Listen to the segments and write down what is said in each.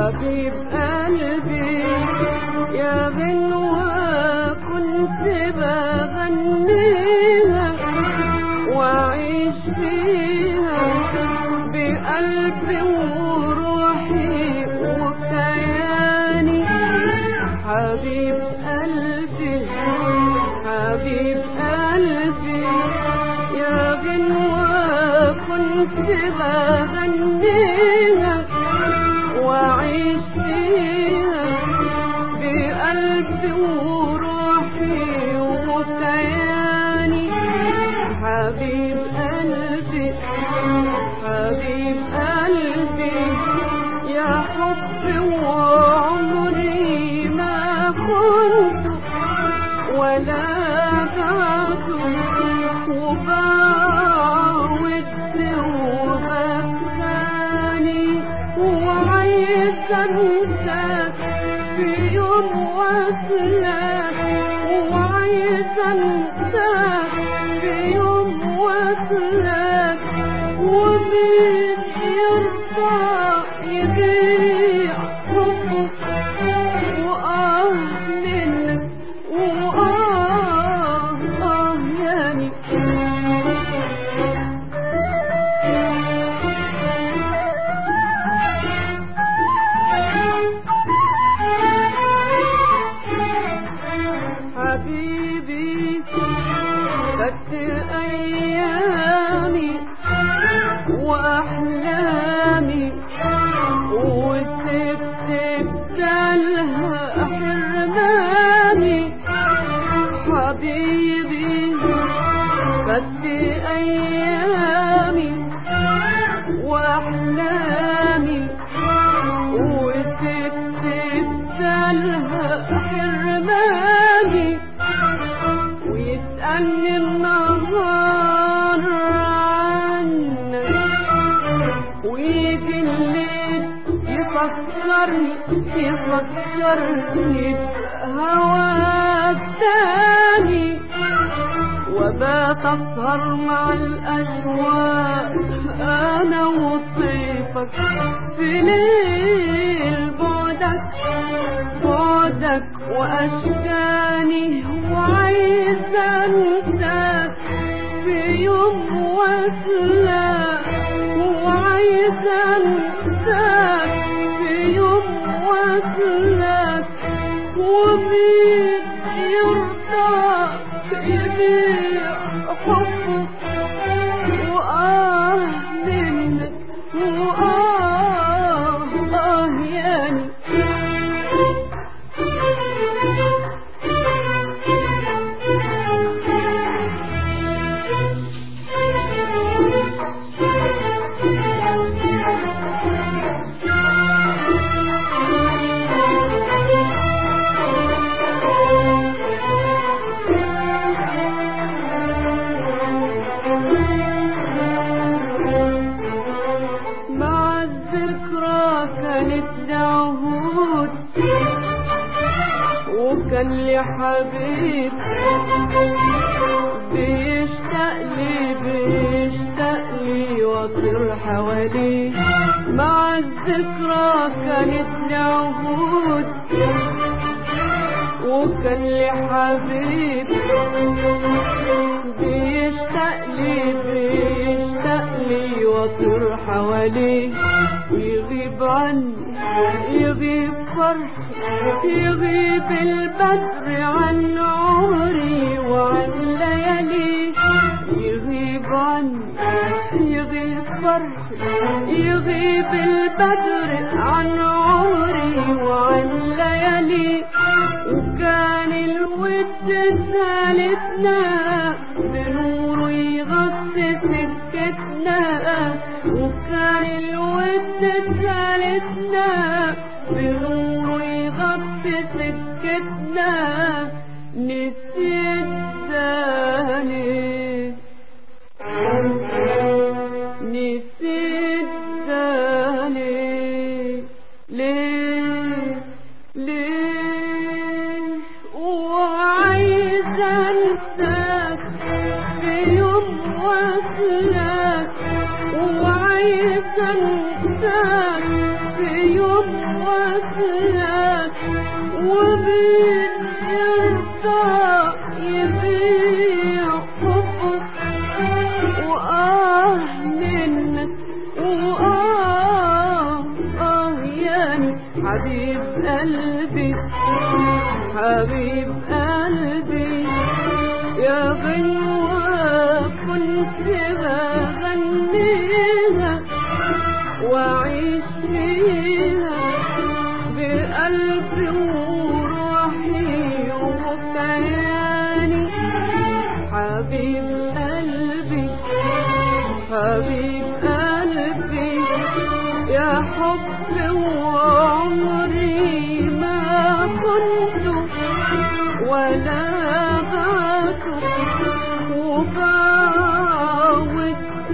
حبيب قلبي يا غنوة كنت بغنيها وأعيش فيها بقلبي وروحي وكياني حبيب قلبي حبيب قلبي يا غنوة كنت بغنيها وأعيش فيها بقلبي وروحي وكياني حبيب قلبي حبيب قلبي يا حبي وعمري ما كنت ولا بعد وبعود وبكاني وعايز انساك في يوم وصلك وعايز انساك في يوم وصلك ومين يرضى يبيع حبك وآه منك وآه آه يعني حبيبي فك أيامي وأحلامي وسبت لها حرماني حبيبي فك أيامي وأحلامي وسبت لها حرماني ويسألني النهار عنك ويجي الليل يفكرني يفكرني بهواك تاني وبات اسهر مع الاشواق انا وصيفك في ليل بعدك بعدك واشكاني وعايز انساك في يوم وصلك وعايز انساك في يوم وصلك ومين يرضى يبيع حبك وآه منك وآه آه يعني مع الذكرى كانت عهود وكان لي حبيب بيشتاق لي بيشتاق لي واطير حواليه مع الذكرى كانت عهود وكان لي حبيب بيشتاق لي بيشتاق لي واطير حواليه يغيب عني يغيب فرحي يغيب البدر عن عمري وعن ليالي يغيب عني يغيب فرحي يغيب البدر عن عمري وعن ليالي وكان الود ثالثنا بنوره يغطي سكتنا وكان الود ثالثنا بنوره يغطي سكتنا نسيت ثاني نسيت ثاني ليه ليه وعايز انساك في يوم وصلك وعايز انساك في يوم وصلك حبيب قلبي حبيب قلبي يا غنوة كنت بغنيها وأعيش فيها بقلبي وروحي وكياني حبيب قلبي حبيب قلبي يا حب وعمري ما كنت ولا غاك وبعودت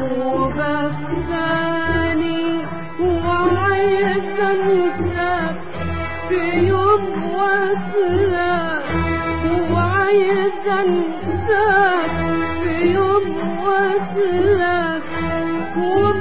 وبكاني وعايز انساك في يوم واسلاك وعايز انساك في يوم واسلاك